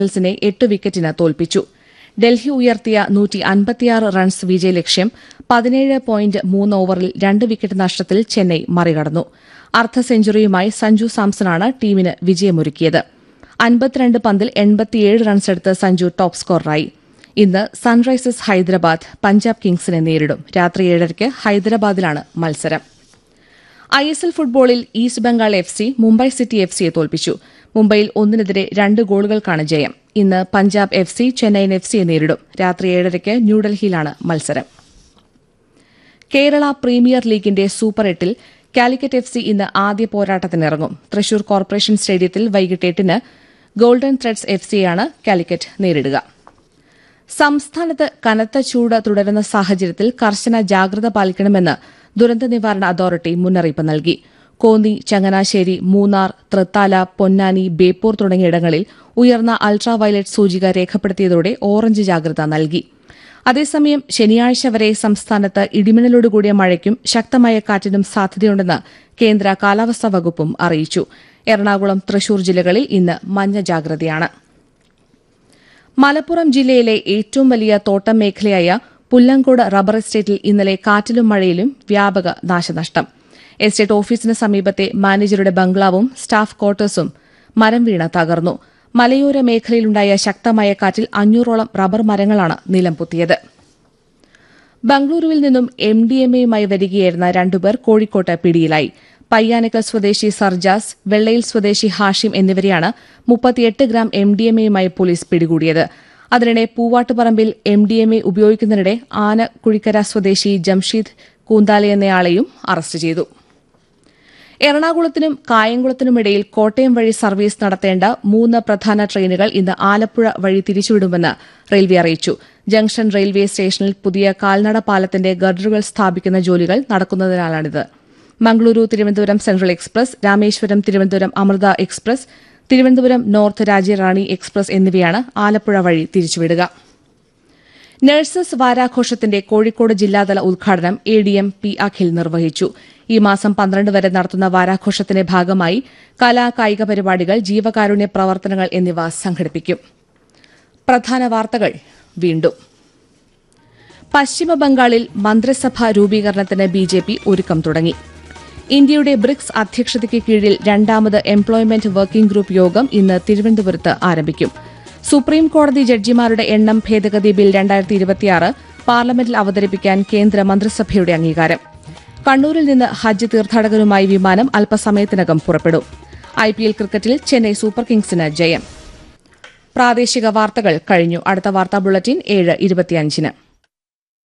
ിനെ എട്ട് വിക്കറ്റിന് തോൽപ്പിച്ചു ഡൽഹി ഉയർത്തിയ നൂറ്റി അൻപത്തിയാറ് റൺസ് വിജയലക്ഷ്യം പതിനേഴ് പോയിന്റ് മൂന്ന് ഓവറിൽ രണ്ട് വിക്കറ്റ് നഷ്ടത്തിൽ ചെന്നൈ മറികടന്നു അർദ്ധ സെഞ്ചുറിയുമായി സഞ്ജു സാംസണാണ് ടീമിന് വിജയമൊരുക്കിയത് അൻപത്തിരണ്ട് പന്തിൽ എൺപത്തിയേഴ് റൺസെടുത്ത് സഞ്ജു ടോപ്പ് സ്കോററായി ഇന്ന് സൺറൈസേഴ്സ് ഹൈദരാബാദ് പഞ്ചാബ് കിങ്സിനെ നേരിടും രാത്രി ഏഴരയ്ക്ക് ഹൈദരാബാദിലാണ് മത്സരം ഐ എസ് എൽ ഫുട്ബോളിൽ east Bengal F C Mumbai city F സിയെ തോൽപ്പിച്ചു മുംബൈയിൽ ഒന്നിനെതിരെ രണ്ട് ഗോളുകൾക്കാണ് ജയം ഇന്ന് Punjab F C Chennaiyin F സിയെ നേരിടും രാത്രി ഏഴരയ്ക്ക് ന്യൂഡൽഹിയിലാണ് മത്സരം കേരള പ്രീമിയർ ലീഗിന്റെ സൂപ്പർ എട്ടിൽ കാലിക്കറ്റ് എഫ് സി ഇന്ന് ആദ്യ പോരാട്ടത്തിനിറങ്ങും തൃശൂർ കോർപ്പറേഷൻ സ്റ്റേഡിയത്തിൽ വൈകിട്ട് എട്ടിന് ഗോൾഡൻ ത്രെഡ്സ് എഫ് സിയെയാണ് കാലിക്കറ്റ് നേരിടുക സംസ്ഥാനത്ത് കനത്ത ചൂട് തുടരുന്ന സാഹചര്യത്തിൽ കർശന ജാഗ്രത പാലിക്കണമെന്ന് ദുരന്ത നിവാരണ അതോറിറ്റി മുന്നറിയിപ്പ് നൽകി കോന്നി ചങ്ങനാശ്ശേരി മൂന്നാർ തൃത്താല പൊന്നാനി ബേപ്പൂർ തുടങ്ങിയിടങ്ങളിൽ ഉയർന്ന അൾട്രാ വയലറ്റ് സൂചിക രേഖപ്പെടുത്തിയതോടെ ഓറഞ്ച് ജാഗ്രത നൽകി അതേസമയം ശനിയാഴ്ച വരെ സംസ്ഥാനത്ത് ഇടിമിന്നലോടുകൂടിയ മഴയ്ക്കും ശക്തമായ കാറ്റിനും സാധ്യതയുണ്ടെന്ന് കേന്ദ്ര കാലാവസ്ഥാ വകുപ്പും അറിയിച്ചു എറണാകുളം തൃശൂർ ജില്ലകളിൽ ഇന്ന് മഞ്ഞ ജാഗ്രതയാണ് മലപ്പുറം ജില്ലയിലെ ഏറ്റവും വലിയ തോട്ടം മേഖലയായ പുല്ലങ്കോട് റബ്ബർ എസ്റ്റേറ്റിൽ ഇന്നലെ കാറ്റിലും മഴയിലും വ്യാപക നാശനഷ്ടം എസ്റ്റേറ്റ് ഓഫീസിന് സമീപത്തെ മാനേജറുടെ ബംഗ്ലാവും സ്റ്റാഫ് ക്വാർട്ടേഴ്സും മരം വീണ് തകർന്നു മലയോര മേഖലയിലുണ്ടായ ശക്തമായ കാറ്റിൽ അഞ്ഞൂറോളം റബ്ബർ മരങ്ങളാണ് നിലംപൊത്തിയത് ബംഗളൂരുവിൽ നിന്നും എം ഡി എം എയുമായി വരികയായിരുന്ന രണ്ടുപേർ കോഴിക്കോട്ട് പിടിയിലായി പയ്യാനക്കൽ സ്വദേശി സർജാസ് വെള്ളയിൽ സ്വദേശി ഹാഷിം എന്നിവരെയാണ് മുപ്പത്തിയെട്ട് ഗ്രാം എം ഡി എം എയുമായി പോലീസ് പിടികൂടിയത് അതിനിടെ പൂവാട്ടുപറമ്പിൽ എം ഡി എം എ ഉപയോഗിക്കുന്നതിനിടെ ആന കുഴിക്കര സ്വദേശി ജംഷീദ് കൂന്താലെ എന്നയാളെയും അറസ്റ്റ് ചെയ്തു എറണാകുളത്തിനും കായംകുളത്തിനുമിടയിൽ കോട്ടയം വഴി സർവീസ് നടത്തേണ്ട മൂന്ന് പ്രധാന ട്രെയിനുകൾ ഇന്ന് ആലപ്പുഴ വഴി തിരിച്ചുവിടുമെന്ന് റെയിൽവേ അറിയിച്ചു ജംഗ്ഷൻ റെയിൽവേ സ്റ്റേഷനിൽ പുതിയ കാൽനട പാലത്തിന്റെ ഗർഡറുകൾ സ്ഥാപിക്കുന്ന ജോലികൾ നടക്കുന്നതിനാലാണിത് Mangaluru Thiruvananthapuram central express Rameswaram Thiruvananthapuram Amrita express Thiruvananthapuram north Rajyarani express എന്നിവയാണ് ആലപ്പുഴ വഴി തിരിച്ചുവിടുക നഴ്സസ് വാരാഘോഷത്തിന്റെ കോഴിക്കോട് ജില്ലാതല ഉദ്ഘാടനം A D M P Akhil നിർവഹിച്ചു ഈ മാസം പന്ത്രണ്ട് വരെ നടത്തുന്ന വാരാഘോഷത്തിന്റെ ഭാഗമായി കലാ കായിക പരിപാടികൾ ജീവകാരുണ്യ പ്രവർത്തനങ്ങൾ എന്നിവ സംഘടിപ്പിക്കും പ്രധാന വാർത്തകൾ വീണ്ടും പശ്ചിമബംഗാളിൽ മന്ത്രിസഭാ രൂപീകരണത്തിന് ബി ജെ പി ഒരുക്കം തുടങ്ങി ഇന്ത്യയുടെ ബ്രിക്സ് അധ്യക്ഷതയ്ക്ക് കീഴിൽ രണ്ടാമത് എംപ്ലോയ്മെന്റ് വർക്കിംഗ് ഗ്രൂപ്പ് യോഗം ഇന്ന് തിരുവനന്തപുരത്ത് ആരംഭിക്കും സുപ്രീം കോടതി ജഡ്ജിമാരുടെ എണ്ണം ഭേദഗതി ബിൽ രണ്ടായിരത്തി ഇരുപത്തിയാറ് പാർലമെന്റിൽ അവതരിപ്പിക്കാൻ കേന്ദ്ര മന്ത്രിസഭയുടെ അംഗീകാരം കണ്ണൂരിൽ നിന്ന് ഹജ്ജ് തീർത്ഥാടകരുമായി വിമാനം അല്പസമയത്തിനകം പുറപ്പെടും ഐപിഎൽ ക്രിക്കറ്റിൽ ചെന്നൈ സൂപ്പർ കിങ്സിന് ജയം പ്രാദേശിക വാർത്തകൾ കഴിഞ്ഞു അടുത്ത വാർത്താ ബുള്ളറ്റിൻ ഏഴ് ഇരുപത്തിയഞ്ചിന്